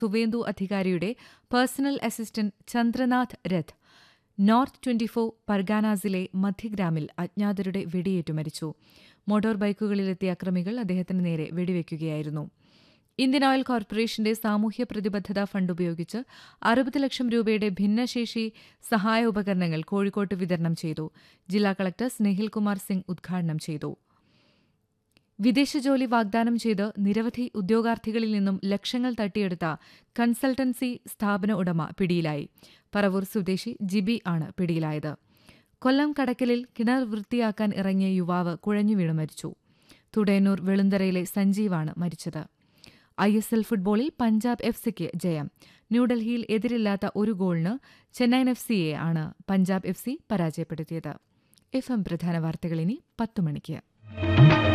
സുവേന്ദു അധികാരിയുടെ personal assistant Chandranath Rath north twenty four പർഗാനാസിലെ മധ്യഗ്രാമിൽ അജ്ഞാതരുടെ വെടിയേറ്റു മരിച്ചു മോട്ടോർ ബൈക്കുകളിലെത്തിയ അക്രമികൾ അദ്ദേഹത്തിന് നേരെ വെടിവെക്കുകയായിരുന്നു ഇന്ത്യൻ ഓയിൽ കോർപ്പറേഷന്റെ സാമൂഹ്യ പ്രതിബദ്ധതാ ഫണ്ട് ഉപയോഗിച്ച് അറുപത് ലക്ഷം രൂപയുടെ ഭിന്നശേഷി സഹായ ഉപകരണങ്ങൾ കോഴിക്കോട്ട് വിതരണം ചെയ്തു ജില്ലാ കളക്ടർ സ്നേഹിൽ കുമാർ സിംഗ് ഉദ്ഘാടനം ചെയ്തു വിദേശ ജോലി വാഗ്ദാനം ചെയ്ത് നിരവധി ഉദ്യോഗാർത്ഥികളിൽ നിന്നും ലക്ഷങ്ങൾ തട്ടിയെടുത്ത കൺസൾട്ടൻസി സ്ഥാപന ഉടമ പിടിയിലായി പറവൂർ സ്വദേശി ജിബി ആണ് പിടിയിലായത് കൊല്ലം കടക്കലിൽ കിണർ വൃത്തിയാക്കാൻ ഇറങ്ങിയ യുവാവ് കുഴഞ്ഞു വീണ് മരിച്ചു തുടയന്നൂർ വെളുന്തരയിലെ സഞ്ജീവാണ് മരിച്ചത് ഐ എസ് എൽ ഫുട്ബോളിൽ പഞ്ചാബ് എഫ് സിക്ക് ജയം ന്യൂഡൽഹിയിൽ എതിരില്ലാത്ത ഒരു ഗോളിന് ചെന്നൈയിൻ എഫ് സിയെ ആണ് പഞ്ചാബ് എഫ് സി പരാജയപ്പെടുത്തിയത് എഫ് എം പ്രധാന വാർത്തകൾ ഇനി പത്തു മണിക്ക്